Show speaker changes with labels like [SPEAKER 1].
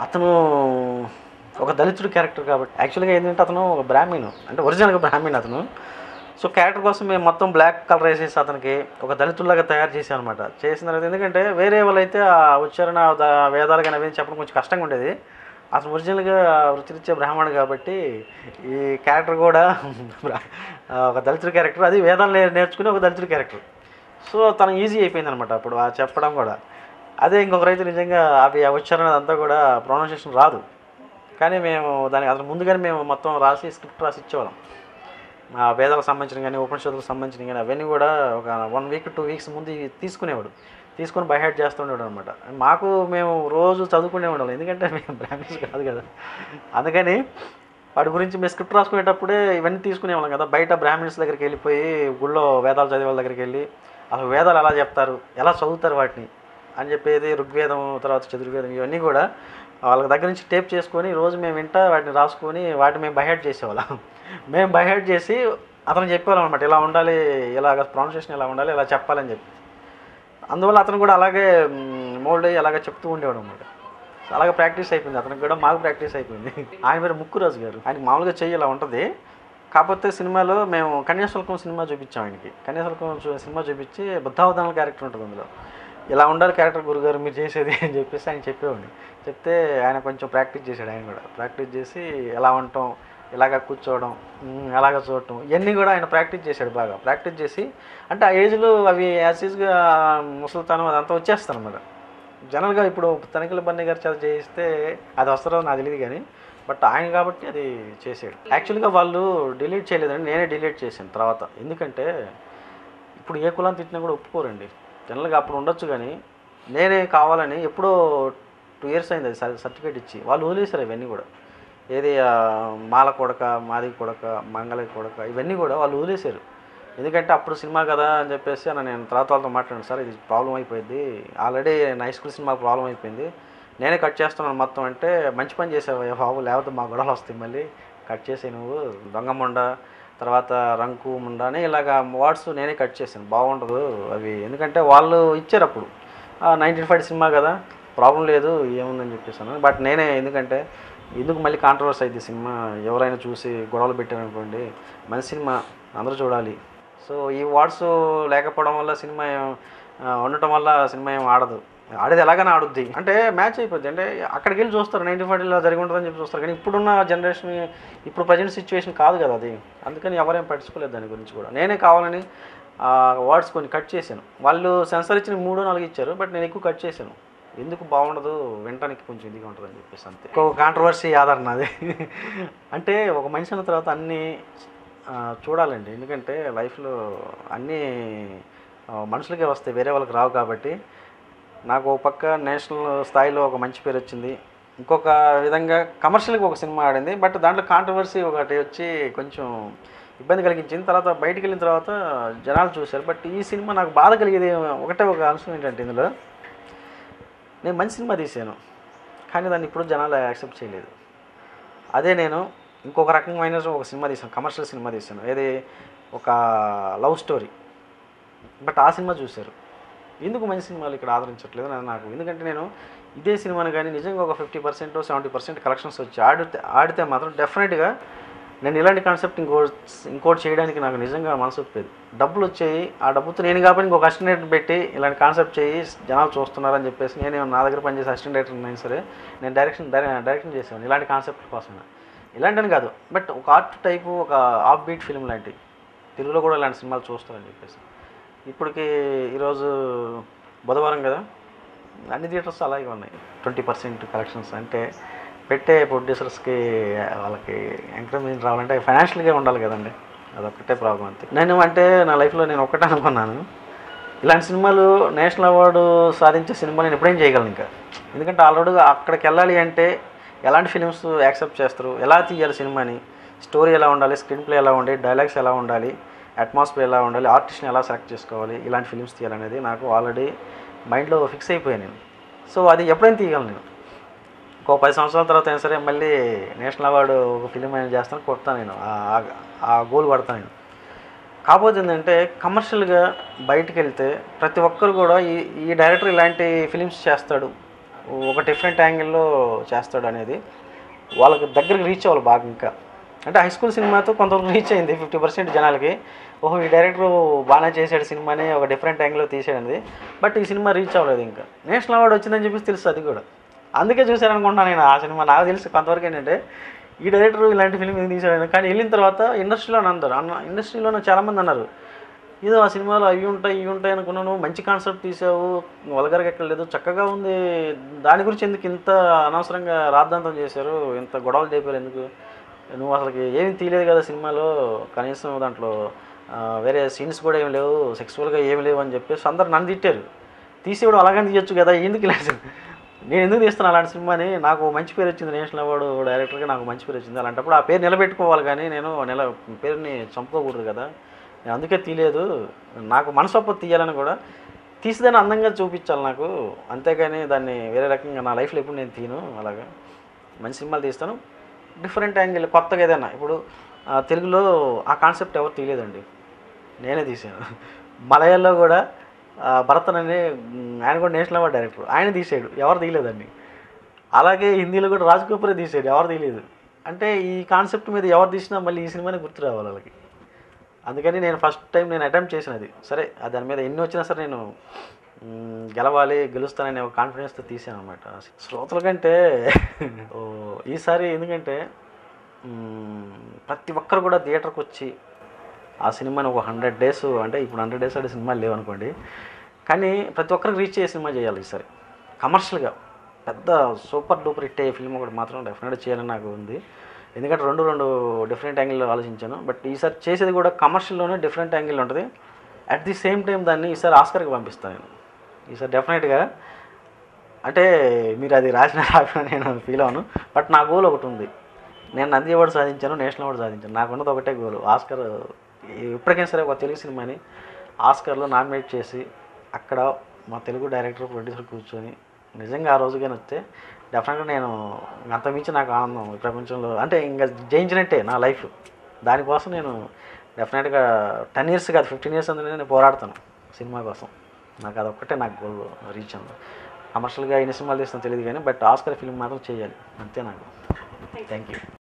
[SPEAKER 1] అతను ఒక దళితుడు క్యారెక్టర్ కాబట్టి యాక్చువల్గా ఏంటంటే అతను ఒక బ్రాహ్మణ్ అంటే ఒరిజినల్గా బ్రాహ్మణ్ అతను సో క్యారెక్టర్ కోసం మేము మొత్తం బ్లాక్ కలర్ వేసేసి అతనికి ఒక దళితుల్లాగా తయారు చేసాం అనమాట చేసిన తర్వాత ఎందుకంటే వేరే వాళ్ళైతే ఆ ఉచ్చారణ ద- వేదాలు కానీ అవి చెప్పడం కొంచెం కష్టంగా ఉండేది అతను ఒరిజినల్గా వృత్తిరీత్యా బ్రాహ్మణుడు కాబట్టి ఈ క్యారెక్టర్ కూడా బ్రా- ఆ, ఒక దళితుడి క్యారెక్టర్ అది వేదాలు నే- నేర్చుకుని ఒక దళితుడి క్యారెక్టర్ సో తను ఈజీ అయిపోయింది అనమాట అప్పుడు ఆ చెప్పడం కూడా అదే ఇంకొక రైతు నిజంగా అవి ఆ ఉచ్చారణ అదంతా కూడా ప్రొనౌన్సియేషన్ రాదు కానీ మేము దానికి అసలు ముందుగానే మేము మొత్తం రాసి స్క్రిప్ట్ రాసి ఇచ్చేవాళ్ళం ఆ వేదాలకు సంబంధించిన కానీ ఉపనిషత్తులకు సంబంధించిన కానీ అవన్నీ కూడా ఒక వన్ వీక్ టూ వీక్స్ ముందు ఇవి తీసుకునేవాడు తీసుకొని బైహెడ్ చేస్తుండేవాడు అనమాట మాకు మేము రోజు చదువుకునే ఉండాలి ఎందుకంటే మేము బ్రాహ్మణ్స్ కాదు కదా అందుకని వాటి గురించి మేము స్క్రిప్ట్ రాసుకునేటప్పుడే ఇవన్నీ తీసుకునేవాళ్ళం కదా బయట బ్రాహ్మణ్స్ దగ్గరికి వెళ్ళిపోయి గుళ్ళో వేదాలు చదివే వాళ్ళ దగ్గరికి వెళ్ళి అసలు వేదాలు ఎలా చెప్తారు ఎలా చదువుతారు వాటిని అని చెప్పేది ఋగ్వేదం తర్వాత చతుర్వేదం ఇవన్నీ కూడా వాళ్ళ దగ్గర నుంచి టేప్ చేసుకొని రోజు మేము వింటా వాటిని రాసుకొని వాటిని మేము బైహెడ్ చేసేవాళ్ళం మేము బైహెడ్ చేసి అతను చెప్పేవాళ్ళం అనమాట ఇలా ఉండాలి ఇలాగ ప్రొనౌన్సియేషన్ ఇలా ఉండాలి ఇలా చెప్పాలని చెప్పి అందువల్ల అతను కూడా అలాగే మోల్డ్ అయ్యి అలాగే చెప్తూ ఉండేవాడు అనమాట సో అలాగే ప్రాక్టీస్ అయిపోయింది అతనికి కూడా మాకు ప్రాక్టీస్ అయిపోయింది ఆయన పేరు ముక్కురాజు గారు ఆయనకి మామూలుగా చెయ్యి ఇలా ఉంటుంది కాకపోతే సినిమాలో మేము కన్యాశుల్కం సినిమా చూపించాం ఆయనకి కన్యాశుల్కం చూ- సినిమా చూపించి బుద్ధావధానాల క్యారెక్టర్ ఉంటుంది అందులో ఇలా ఉండాలి క్యారెక్టర్ గురుగారు మీరు చేసేది అని చెప్పేసి ఆయన చెప్పేవాడిని చెప్తే ఆయన కొంచెం ప్రాక్టీస్ చేశాడు ఆయన కూడా ప్రాక్టీస్ చేసి ఎలా ఉండటం ఇలాగ కూర్చోవడం ఉమ్, అలాగ చూడటం ఇవన్నీ కూడా ఆయన ప్రాక్టీస్ చేశాడు బాగా ప్రాక్టీస్ చేసి అంటే ఆ ఏజ్లో అవి యాసిడ్గా ముసలితనం అదంతా వచ్చేస్తాను అనమాట జనరల్గా ఇప్పుడు తనిఖీల బన్నీ గారు చేత చేయిస్తే అది వస్తారో నాకు తెలియదు కానీ బట్ ఆయన కాబట్టి అది చేసాడు యాక్చువల్గా వాళ్ళు డిలీట్ చేయలేదండి నేనే డిలీట్ చేశాను తర్వాత ఎందుకంటే ఇప్పుడు ఏ కులాన్ని తిట్టినా కూడా ఒప్పుకోరండి జనరల్గా అప్పుడు ఉండొచ్చు కానీ నేనే కావాలని ఎప్పుడో టూ ఇయర్స్ అయింది అది సర్టిఫికేట్ ఇచ్చి వాళ్ళు వదిలేశారు ఇవన్నీ కూడా ఏది ఆ, మాల కొడక మాది కొడక మంగళ కొడక ఇవన్నీ కూడా వాళ్ళు వదిలేశారు ఎందుకంటే అప్పుడు సినిమా కదా అని చెప్పేసి అన్న నేను తర్వాత వాళ్ళతో మాట్లాడాను సార్ ఇది ప్రాబ్లం అయిపోయింది ఆల్రెడీ నా స్కూల్ సినిమా ప్రాబ్లం అయిపోయింది నేనే కట్ చేస్తున్నాను మొత్తం అంటే మంచి పని చేసావు ఏ బాబు లేకపోతే మా గొడవలు వస్తాయి మళ్ళీ కట్ చేసి నువ్వు దొంగ ముండ తర్వాత రంకు ముండ అని ఇలాగ వర్డ్స్ నేనే కట్ చేశాను బాగుండదు అవి ఎందుకంటే వాళ్ళు ఇచ్చారు అప్పుడు నైన్టీన్ ఫైవ్ సినిమా కదా ప్రాబ్లం లేదు ఏముందని చెప్పేసాను బట్ నేనే ఎందుకంటే ఎందుకు మళ్ళీ కాంట్రవర్సీ అయింది సినిమా ఎవరైనా చూసి గొడవలు పెట్టారనుకోండి మంచి సినిమా అందరూ చూడాలి సో ఈ వార్డ్స్ లేకపోవడం వల్ల సినిమా ఏం- ఆ, ఉండటం వల్ల సినిమా ఏం ఆడదు ఆడేది ఎలాగైనా ఆడుద్ది అంటే మ్యాచ్ అయిపోద్ది అంటే అక్కడికి వెళ్ళి చూస్తారు నైన్టీ ఫైవ్లో జరిగి ఉంటుందని చెప్పి చూస్తారు కానీ ఇప్పుడున్న జనరేషన్ ఇప్పుడు ప్రజెంట్ సిచ్యువేషన్ కాదు కదా అది అందుకని ఎవరేం పట్టించుకోలేదు దాని గురించి కూడా నేనే కావాలని వర్డ్స్ కొన్ని కట్ చేశాను వాళ్ళు సెన్సర్ ఇచ్చిన మూడు నాలుగు ఇచ్చారు బట్ నేను ఎక్కువ కట్ చేశాను ఎందుకు బాగుండదు వినటానికి కొంచెం ఇదిగా ఉంటుందని చెప్పేసి అంతే ఒక కాంట్రవర్సీ ఆధారణ అది అంటే ఒక మనిషి అన్న తర్వాత అన్నీ ఆ, చూడాలండి ఎందుకంటే లైఫ్లో అన్నీ ఆ, మనుషులకే వస్తాయి వేరే వాళ్ళకి రావు కాబట్టి నాకు ఒక పక్క నేషనల్ స్థాయిలో ఒక మంచి పేరు వచ్చింది ఇంకొక విధంగా కమర్షియల్గా ఒక సినిమా ఆడింది బట్ దాంట్లో కాంట్రవర్సీ ఒకటి వచ్చి కొంచెం ఇబ్బంది కలిగించింది తర్వాత బయటికి వెళ్ళిన తర్వాత జనాలు చూశారు బట్ ఈ సినిమా నాకు బాధ కలిగేది ఒకటే ఒక అంశం ఏంటంటే ఇందులో నేను మంచి సినిమా తీశాను కానీ దాన్ని ఇప్పుడు జనాలు యాక్సెప్ట్ చేయలేదు అదే నేను ఇంకొక రకమైన ఒక సినిమా తీసాను కమర్షియల్ సినిమా తీసాను ఏది ఒక లవ్ స్టోరీ బట్ ఆ సినిమా చూశారు ఎందుకు మంచి సినిమాలు ఇక్కడ ఆదరించట్లేదు అని నాకు ఎందుకంటే నేను ఇదే సినిమాని కానీ నిజంగా ఒక fifty percent seventy percent collections వచ్చి ఆడితే ఆడితే మాత్రం డెఫినెట్గా నేను ఇలాంటి కాన్సెప్ట్ ఇంకో ఇంకోటి చేయడానికి నాకు నిజంగా మనసు ఒప్పేది డబ్బులు వచ్చాయి ఆ డబ్బుతో నేను కాబట్టి ఇంకొక అసిస్టెంట్ పెట్టి ఇలాంటి కాన్సెప్ట్ చేయి జనాలు చూస్తున్నారని చెప్పేసి నేను నా దగ్గర పనిచేసే అసిస్టెంట్ డైరెక్టర్ అయినా సరే నేను డైరెక్షన్ డైరెక్షన్ చేసాను ఇలాంటి కాన్సెప్ట్ కోసం ఇలాంటిని కాదు బట్ ఒక ఆర్ట్ టైపు ఒక ఆఫ్ బీట్ ఫిల్మ్ లాంటి తెలుగులో కూడా ఇలాంటి సినిమాలు చూస్తారని చెప్పేసి ఇప్పటికి ఈరోజు బుధవారం కదా అన్ని థియేటర్స్ అలాగే ఉన్నాయి ట్వంటీ పర్సెంట్ కలెక్షన్స్ అంటే పెట్టే ప్రొడ్యూసర్స్కి వాళ్ళకి ఎంకరేజ్మెంట్ రావాలంటే ఫైనాన్షియల్గా ఉండాలి కదండి అదొక్కటే ప్రాబ్లం అంతే నేను అంటే నా లైఫ్లో నేను ఒక్కటే అనుకున్నాను ఇలాంటి సినిమాలు నేషనల్ అవార్డు సాధించే సినిమా నేను ఎప్పుడేం చేయగలను ఇంకా ఎందుకంటే ఆల్రెడీ అక్కడికి వెళ్ళాలి అంటే ఎలాంటి ఫిలిమ్స్ యాక్సెప్ట్ చేస్తారు ఎలా తీయాలి సినిమాని స్టోరీ ఎలా ఉండాలి స్క్రీన్ ప్లే ఎలా ఉండాలి డైలాగ్స్ ఎలా ఉండాలి అట్మాస్ఫియర్ ఎలా ఉండాలి ఆర్టిస్ట్ని ఎలా సెలెక్ట్ చేసుకోవాలి ఇలాంటి ఫిలిమ్స్ తీయాలనేది నాకు ఆల్రెడీ మైండ్లో ఫిక్స్ అయిపోయాను నేను సో అది ఎప్పుడైనా తీయగలను నేను ఇంకో పది సంవత్సరాల తర్వాత అయినా సరే మళ్ళీ నేషనల్ అవార్డు ఒక ఫిలిం అయినా చేస్తాను కొడతాను నేను ఆ- ఆ- ఆ గోల్ కొడతాను నేను కాకపోతే ఏంటంటే కమర్షియల్గా బయటికి వెళ్తే ప్రతి ఒక్కరు కూడా ఈ ఈ డైరెక్టర్ ఇలాంటి ఫిలిమ్స్ చేస్తాడు ఒక డిఫరెంట్ యాంగిల్లో చేస్తాడు అనేది వాళ్ళకి దగ్గరికి రీచ్ అవ్వాలి బాగా ఇంకా అంటే హై స్కూల్ సినిమాతో కొంతవరకు రీచ్ అయింది ఫిఫ్టీ పర్సెంట్ జనాలకి ఓహో ఈ డైరెక్టర్ బాగానే చేశాడు సినిమాని ఒక డిఫరెంట్ యాంగిల్లో తీసాడని బట్ ఈ సినిమా రీచ్ అవ్వలేదు ఇంకా నేషనల్ అవార్డు వచ్చిందని చెప్పేసి తెలుసు అది కూడా అందుకే చూశారనుకుంటున్నాను నేను ఆ సినిమా నాకు తెలిసి కొంతవరకు ఏంటంటే ఈ డైరెక్టర్ ఇలాంటి ఫిల్మ్ ఎందుకు తీశాడని కానీ వెళ్ళిన తర్వాత ఇండస్ట్రీలో అందరు అన్న ఇండస్ట్రీలో చాలామంది అన్నారు ఏదో ఆ సినిమాలో అవి ఉంటాయి ఇవి ఉంటాయి అనుకున్నాను మంచి కాన్సెప్ట్ తీసావు వల్గర్గా ఎక్కడ లేదు చక్కగా ఉంది దాని గురించి ఎందుకు ఇంత అనవసరంగా రాద్ధాంతం చేశారు ఇంత గొడవలు చేపారు ఎందుకు నువ్వు అసలుకి ఏమి తీయలేదు కదా సినిమాలో కనీసం దాంట్లో ఆ, వేరే సీన్స్ కూడా ఏమి లేవు సెక్సువల్గా ఏమి లేవు అని చెప్పేసి అందరు నన్ను తిట్టారు తీసేవాడు అలాగని తీయొచ్చు కదా ఎందుకు ఇలా నేను ఎందుకు తీస్తాను అలాంటి సినిమాని నాకు మంచి పేరు వచ్చింది నేషనల్ అవార్డు డైరెక్టర్గా నాకు మంచి పేరు వచ్చింది అలాంటప్పుడు ఆ పేరు నిలబెట్టుకోవాలి కానీ నేను నిల పేరుని చంపుకోకూడదు కదా నేను అందుకే తీయలేదు నాకు మనసొప్ప తీయాలని కూడా తీసేదాన్ని అందంగా చూపించాలి నాకు అంతేగాని దాన్ని వేరే రకంగా నా లైఫ్లో ఎప్పుడు నేను తీను అలాగా మంచి సినిమాలు తీస్తాను డిఫరెంట్ యాంగిల్ కొత్తగా ఏదైనా ఇప్పుడు ఆ, తెలుగులో ఆ కాన్సెప్ట్ ఎవరు తీయలేదండి నేనే తీశాను మలయాళంలో కూడా ఆ, భరతన్ అనే మ్, ఆయన కూడా నేషనల్ అవార్డ్ డైరెక్టర్ ఆయన తీసాడు ఎవరు తీయలేదండి అలాగే హిందీలో కూడా రాజ్ కపూరే తీసాడు ఎవరు తీయలేదు అంటే ఈ కాన్సెప్ట్ మీద ఎవరు తీసినా మళ్ళీ ఈ సినిమాని గుర్తు రావాలి వాళ్ళకి అందుకని నేను ఫస్ట్ టైం నేను అటెంప్ట్ చేసినది సరే ఆ దాని మీద ఎన్ని వచ్చినా సరే నేను మ్, గెలవాలి గెలుస్తాననే ఒక కాన్ఫిడెన్స్తో తీసాను అనమాట శ్రోతల కంటే ఓ, ఈసారి ఎందుకంటే మ్, ప్రతి ఒక్కరు కూడా థియేటర్కి వచ్చి ఆ సినిమాని ఒక హండ్రెడ్ డేస్ అంటే ఇప్పుడు హండ్రెడ్ డేస్ అంటే సినిమాలు లేవనుకోండి కానీ ప్రతి ఒక్కరికి రీచ్ అయ్యే సినిమా చేయాలి ఈసారి కమర్షియల్గా పెద్ద సూపర్ డూపర్ హిట్ అయ్యే ఫిల్మ్ ఒకటి మాత్రం డెఫినెట్గా చేయాలని నాకు ఉంది ఎందుకంటే రెండు రెండు డిఫరెంట్ యాంగిల్లో ఆలోచించాను బట్ ఈసారి చేసేది కూడా కమర్షియల్లోనే డిఫరెంట్ యాంగిల్ ఉంటుంది అట్ ది సేమ్ టైం దాన్ని ఈసారి ఆస్కర్కి పంపిస్తాను నేను ఈసారి డెఫినెట్గా అంటే మీరు అది రాసిన రాసిన నేను ఫీల్ అవ్వను బట్ నా గోల్ ఒకటి ఉంది నేను నంది అవార్డు సాధించాను నేషనల్ అవార్డు సాధించాను నాకు ఉన్నది ఒకటే గోల్ ఆస్కర్ ఎప్పటికైనా సరే ఒక తెలుగు సినిమాని ఆస్కర్లో నామినేట్ చేసి అక్కడ మా తెలుగు డైరెక్టర్ ప్రొడ్యూసర్ కూర్చొని నిజంగా ఆ రోజుగానే వస్తే డెఫినెట్గా నేను అంతమించి నాకు ఆనందం ఈ ప్రపంచంలో అంటే ఇంకా జయించినట్టే నా లైఫ్ దానికోసం నేను డెఫినెట్గా టెన్ ఇయర్స్ కాదు ఫిఫ్టీన్ ఇయర్స్ అందులో నేను పోరాడతాను సినిమా కోసం నాకు అదొక్కటే నాకు గోల్ రీచ్ అంది కమర్షియల్గా ఎన్ని సినిమాలు తీస్తానో తెలియదు కానీ బట్ ఆస్కర్ ఫిల్మ్ మాత్రం చేయాలి అంతే నాకు థ్యాంక్ యూ